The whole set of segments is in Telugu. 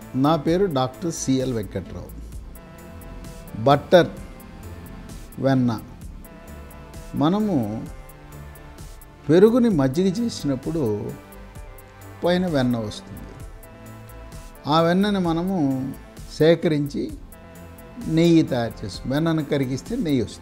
నా పేరు డాక్టర్ సిఎల్ వెంకట్రావు బట్టర్ వెన్న మనము పెరుగుని మజ్జిగ చేసినప్పుడు పైన వెన్న వస్తుంది ఆ వెన్నని మనము సేకరించి నెయ్యి తయారు చేస్తాం వెన్నను కరిగిస్తే నెయ్యి వస్తుంది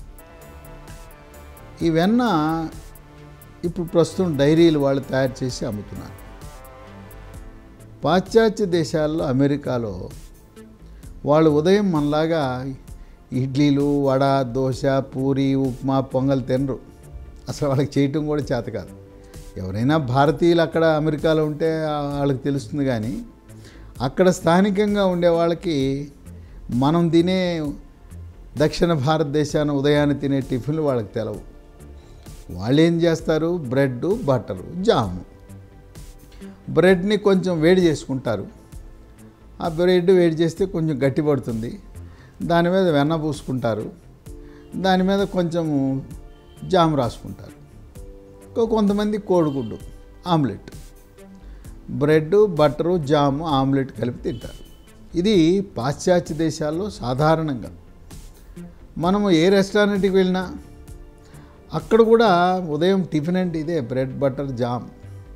ఈ వెన్న ఇప్పుడు ప్రస్తుతం డైరీలు వాళ్ళు తయారు చేసి అమ్ముతున్నారు పాశ్చాత్య దేశాల్లో అమెరికాలో వాళ్ళు ఉదయం మనలాగా ఇడ్లీలు వడ దోశ పూరి ఉప్మా పొంగల్ తినరు అసలు వాళ్ళకి చేయటం కూడా చేత కాదు ఎవరైనా భారతీయులు అక్కడ అమెరికాలో ఉంటే వాళ్ళకి తెలుస్తుంది కానీ అక్కడ స్థానికంగా ఉండే వాళ్ళకి మనం తినే దక్షిణ భారతదేశాన ఉదయాన్నే తినే టిఫిన్లు వాళ్ళకి తెలవు వాళ్ళు ఏం చేస్తారు బ్రెడ్ బటరు జాము బ్రెడ్ని కొంచెం వేడి చేసుకుంటారు ఆ బ్రెడ్ వేడి చేస్తే కొంచెం గట్టి పడుతుంది దాని మీద వెన్న పూసుకుంటారు దాని మీద కొంచెం జామ్ రాసుకుంటారు ఇంకో కొంతమంది కోడిగుడ్డు omelette bread butter jam omelette కలిపి తింటారు ఇది పాశ్చాత్య దేశాల్లో సాధారణంగా మనము ఏ రెస్టారెంట్కి వెళ్ళినా అక్కడ కూడా ఉదయం టిఫిన్ అంటే ఇదే బ్రెడ్ బటర్ జామ్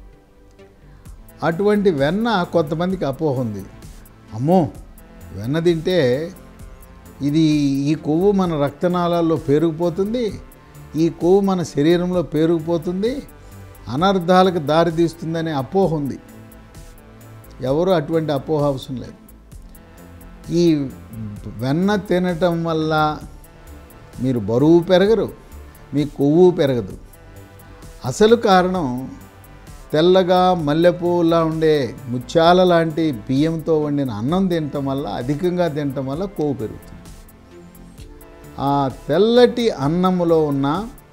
అటువంటి వెన్న కొంతమందికి అపోహ ఉంది అమ్మో వెన్న తింటే ఇది ఈ కొవ్వు మన రక్తనాళాల్లో పేరుకుపోతుంది ఈ కొవ్వు మన శరీరంలో పేరుకుపోతుంది అనర్థాలకు దారితీస్తుందనే అపోహ ఉంది ఎవరు అటువంటి అపోహ అవసరం లేదు ఈ వెన్న తినటం వల్ల మీరు బరువు పెరగరు మీ కొవ్వు పెరగదు అసలు కారణం తెల్లగా మల్లెపూలా ఉండే ముత్యాల లాంటి బియ్యంతో వండిన అన్నం తినటం వల్ల అధికంగా తినటం వల్ల కొవ్వు పెరుగుతుంది ఆ తెల్లటి అన్నములో ఉన్న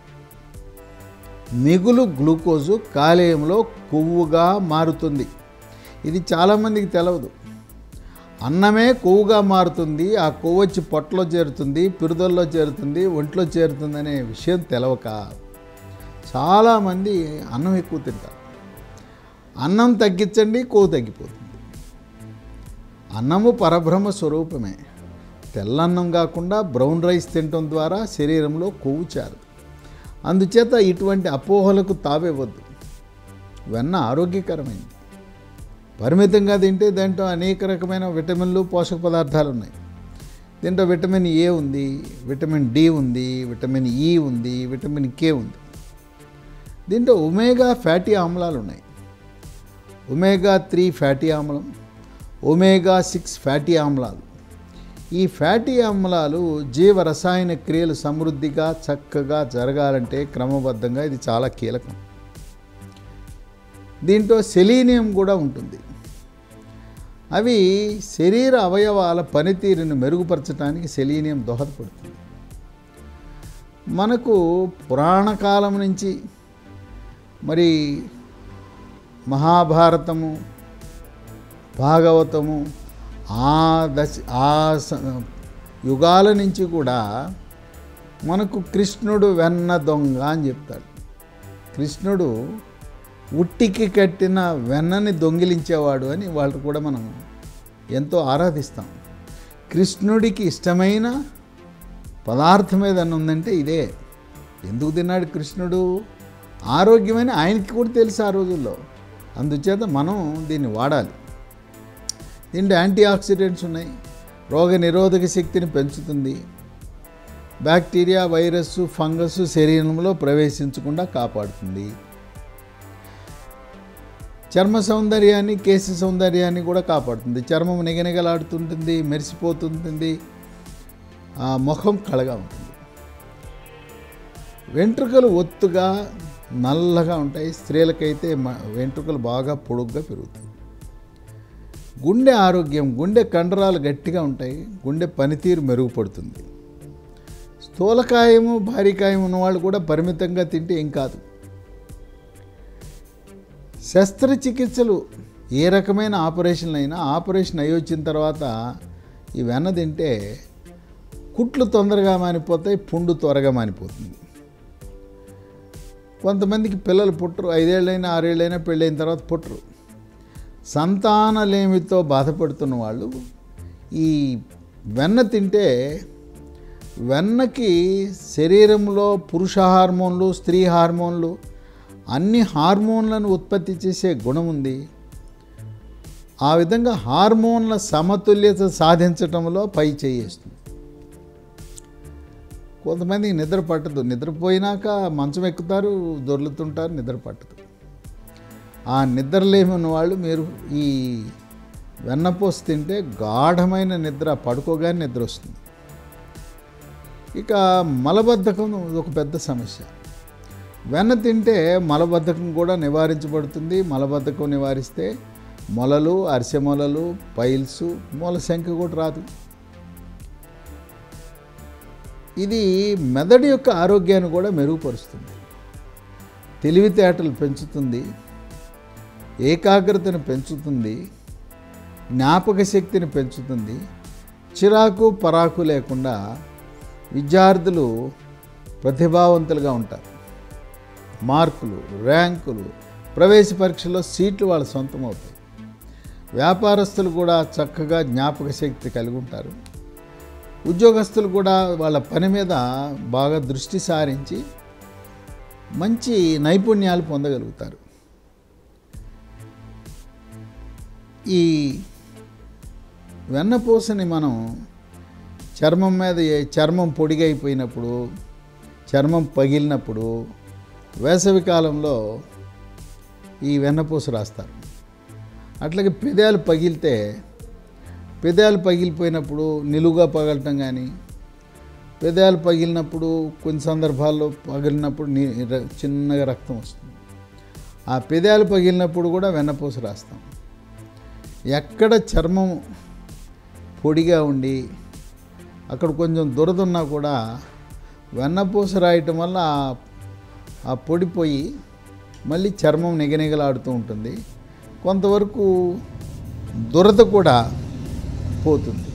మిగులు గ్లూకోజు కాలేయంలో కొవ్వుగా మారుతుంది ఇది చాలామందికి తెలవదు అన్నమే కొవ్వుగా మారుతుంది ఆ కొవ్వు వచ్చి పొట్టలో చేరుతుంది పిరుదల్లో చేరుతుంది ఒంట్లో చేరుతుంది అనే విషయం తెలవక చాలామంది అన్నం ఎక్కువ తింటారు అన్నం తగ్గించండి కొవ్వు తగ్గిపోతుంది అన్నము పరబ్రహ్మ స్వరూపమే తెల్లన్నం కాకుండా బ్రౌన్ రైస్ తినటం ద్వారా శరీరంలో కొవ్వు చేరదు అందుచేత ఇటువంటి అపోహలకు తావేవద్దు వెన్న ఆరోగ్యకరమైంది పరిమితంగా తింటే దాంట్లో అనేక రకమైన విటమిన్లు పోషక పదార్థాలు ఉన్నాయి దీంట్లో విటమిన్ ఏ ఉంది విటమిన్ డి ఉంది విటమిన్ ఈ ఉంది విటమిన్ కే ఉంది దీంట్లో ఒమేగా ఫ్యాటీ ఆమ్లాలు ఉన్నాయి ఒమేగా త్రీ ఫ్యాటీ ఆమ్లం ఒమేగా సిక్స్ ఫ్యాటీ ఆమ్లాలు ఈ ఫ్యాటీ ఆమ్లాలు జీవ రసాయన క్రియలు సమృద్ధిగా చక్కగా జరగాలంటే క్రమబద్ధంగా ఇది చాలా కీలకం దీంట్లో సెలీనియం కూడా ఉంటుంది అవి శరీర అవయవాల పనితీరుని మెరుగుపరచడానికి సెలీనియం దోహదపడుతుంది మనకు పురాణ కాలం నుంచి మరి మహాభారతము భాగవతము ఆ దశ ఆ స- యుగాల నుంచి కూడా మనకు కృష్ణుడు వెన్న దొంగ అని చెప్తాడు కృష్ణుడు ఉట్టికి కట్టిన వెన్నని దొంగిలించేవాడు అని వాళ్ళు కూడా మనం ఎంతో ఆరాధిస్తాం కృష్ణుడికి ఇష్టమైన పదార్థం ఏదన్నా ఉందంటే ఇదే ఎందుకు తిన్నాడు కృష్ణుడు ఆరోగ్యమని ఆయనకి కూడా తెలుసు ఆ రోజుల్లో అందుచేత మనం దీన్ని వాడాలి దీంట్లో యాంటీ ఆక్సిడెంట్స్ ఉన్నాయి రోగ నిరోధక శక్తిని పెంచుతుంది బ్యాక్టీరియా వైరస్ ఫంగస్ శరీరంలో ప్రవేశించకుండా కాపాడుతుంది చర్మ సౌందర్యాన్ని కేశ సౌందర్యాన్ని కూడా కాపాడుతుంది చర్మం నిగనిగలాడుతుంటుంది మెరిసిపోతుంటుంది ఆ ముఖం కళగా ఉంటుంది వెంట్రుకలు ఒత్తుగా నల్లగా ఉంటాయి స్త్రీలకైతే మ- వెంట్రుకలు బాగా పొడుగ్గా పెరుగుతాయి గుండె ఆరోగ్యం గుండె కండరాలు గట్టిగా ఉంటాయి గుండె పనితీరు మెరుగుపడుతుంది స్థూలకాయము భారీకాయం ఉన్నవాళ్ళు కూడా పరిమితంగా తింటే ఏం కాదు శస్త్రచికిత్సలు ఏ రకమైన ఆపరేషన్లు అయినా ఆపరేషన్ అయ్యి వచ్చిన తర్వాత ఈ వెన్న తింటే కుట్లు తొందరగా మానిపోతాయి పుండు త్వరగా మానిపోతుంది కొంతమందికి పిల్లలు పుట్టరు ఐదేళ్ళైనా ఆరేళ్ళైనా పెళ్ళైన తర్వాత పుట్టరు సంతానలేమితో బాధపడుతున్న వాళ్ళు ఈ వెన్న తింటే వెన్నకి శరీరంలో పురుష హార్మోన్లు స్త్రీ హార్మోన్లు అన్ని హార్మోన్లను ఉత్పత్తి చేసే గుణం ఉంది ఆ విధంగా హార్మోన్ల సమతుల్యత సాధించటంలో పై చేయేస్తుంది కొంతమంది నిద్ర పట్టదు నిద్రపోయినాక మంచం ఎక్కుతారు దొర్లుతుంటారు నిద్ర పట్టదు ఆ నిద్రలేమి ఉన్న వాళ్ళు మీరు ఈ వెన్నపోసి తింటే గాఢమైన నిద్ర పడుకోగానే నిద్ర వస్తుంది ఇక మలబద్ధకం ఒక పెద్ద సమస్య వెన్న తింటే మలబద్ధకం కూడా నివారించబడుతుంది మలబద్ధకం నివారిస్తే మొలలు అరిసె మొలలు పైల్స్ మొల సంఖ్య కూడా రాదు ఇది మెదడు యొక్క ఆరోగ్యాన్ని కూడా మెరుగుపరుస్తుంది తెలివితేటలు పెంచుతుంది ఏకాగ్రతను పెంచుతుంది జ్ఞాపక శక్తిని పెంచుతుంది చిరాకు పరాకు లేకుండా విద్యార్థులు ప్రతిభావంతులుగా ఉంటారు మార్కులు ర్యాంకులు ప్రవేశ పరీక్షలో సీట్లు వాళ్ళ సొంతం అవుతాయి వ్యాపారస్తులు కూడా చక్కగా జ్ఞాపక శక్తి కలిగి ఉంటారు ఉద్యోగస్తులు కూడా వాళ్ళ పని మీద బాగా దృష్టి సారించి మంచి నైపుణ్యాలు పొందగలుగుతారు ఈ వెన్నపూసని మనం చర్మం మీద ఏ- చర్మం పొడిగైపోయినప్పుడు చర్మం పగిలినప్పుడు వేసవి కాలంలో ఈ వెన్నపూస రాస్తారు అట్లాగే పెదాలు పగిలితే పెదాలు పగిలిపోయినప్పుడు నిలువుగా పగలటం కానీ పెదాలు పగిలినప్పుడు కొన్ని సందర్భాల్లో పగిలినప్పుడు నీ ర- చిన్నగా రక్తం వస్తుంది ఆ పెదాలు పగిలినప్పుడు కూడా వెన్నపూస రాస్తాం ఎక్కడ చర్మం పొడిగా ఉండి అక్కడ కొంచెం దురదున్నా కూడా వెన్నపూస రాయటం వల్ల ఆ- ఆ పొడిపోయి మళ్ళీ చర్మం నిగనిగలాడుతూ ఉంటుంది కొంతవరకు దురద కూడా పోతుంది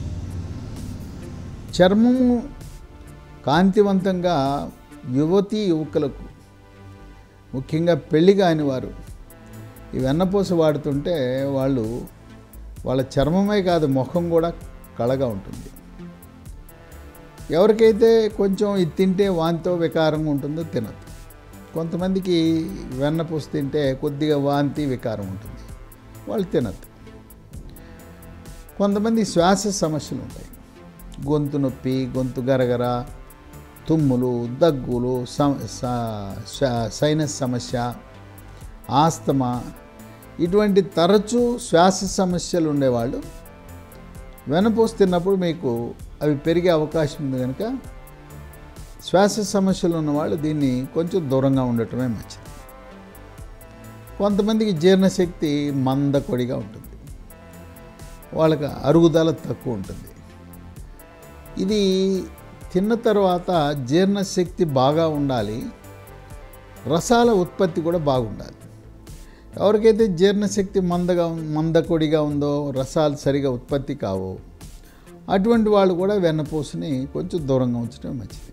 చర్మము కాంతివంతంగా యువతి యువకులకు ముఖ్యంగా పెళ్లి కాని వారు ఈ వెన్నపూస వాడుతుంటే వాళ్ళు వాళ్ళ చర్మమే కాదు ముఖం కూడా కళగా ఉంటుంది ఎవరికైతే కొంచెం ఇది తింటే వాంతితో వికారంగా ఉంటుందో తినదు కొంతమందికి వెన్నపూస తింటే కొద్దిగా వాంతి వికారం ఉంటుంది వాళ్ళు తినద్దు కొంతమంది శ్వాస సమస్యలు ఉంటాయి గొంతు నొప్పి గొంతు గరగర తుమ్ములు దగ్గులు స- స- స- సైనస్ సమస్య ఆస్తమా ఇటువంటి తరచూ శ్వాస సమస్యలు ఉండేవాళ్ళు వెనపోసి తిన్నప్పుడు మీకు అవి పెరిగే అవకాశం ఉంది కనుక శ్వాస సమస్యలు ఉన్నవాళ్ళు దీన్ని కొంచెం దూరంగా ఉండటమే మంచిది కొంతమందికి జీర్ణశక్తి మందకొడిగా ఉంటుంది వాళ్ళకి అరుగుదల తక్కువ ఉంటుంది ఇది తిన్న తర్వాత జీర్ణశక్తి బాగా ఉండాలి రసాల ఉత్పత్తి కూడా బాగుండాలి ఎవరికైతే జీర్ణశక్తి మందగా మందకొడిగా ఉందో రసాలు సరిగా ఉత్పత్తి కావో అటువంటి వాళ్ళు కూడా వెన్నపూసని కొంచెం దూరంగా ఉంచడం మంచిది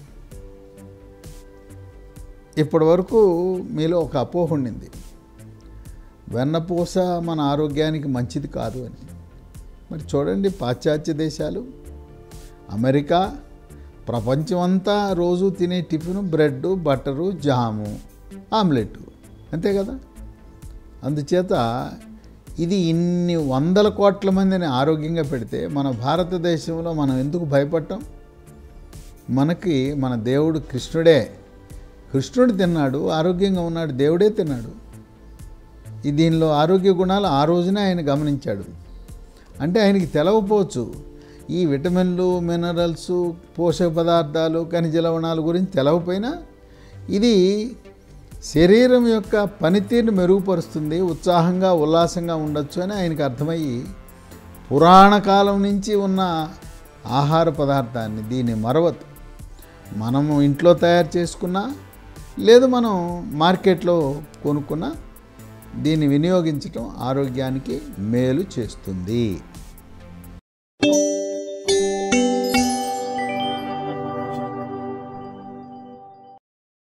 ఇప్పటి వరకు మీలో ఒక అపోహ ఉండింది వెన్నపూస మన ఆరోగ్యానికి మంచిది కాదు అని మరి చూడండి పాశ్చాత్య దేశాలు అమెరికా ప్రపంచమంతా రోజు తినే tiffin bread butter jam omelette అంతే కదా అందుచేత ఇది ఇన్ని వందల కోట్ల మందిని ఆరోగ్యంగా పెడితే మన భారతదేశంలో మనం ఎందుకు భయపడటం మనకి మన దేవుడు కృష్ణుడే కృష్ణుడు తిన్నాడు ఆరోగ్యంగా ఉన్నాడు దేవుడే తిన్నాడు ఈ దీనిలో ఆరోగ్య గుణాలు ఆ రోజునే ఆయన గమనించాడు అంటే ఆయనకి తెలవపోవచ్చు ఈ విటమిన్లు మినరల్స్ పోషక పదార్థాలు ఖనిజ లవణాల గురించి తెలవపోయినా ఇది శరీరం యొక్క పనితీరుని మెరుగుపరుస్తుంది ఉత్సాహంగా ఉల్లాసంగా ఉండొచ్చు అని ఆయనకు అర్థమయ్యి పురాణ కాలం నుంచి ఉన్న ఆహార పదార్థాన్ని దీన్ని మరవద్దు మనము ఇంట్లో తయారు చేసుకున్నా లేదు మనం మార్కెట్లో కొనుక్కున్నా దీన్ని వినియోగించటం ఆరోగ్యానికి మేలు చేస్తుంది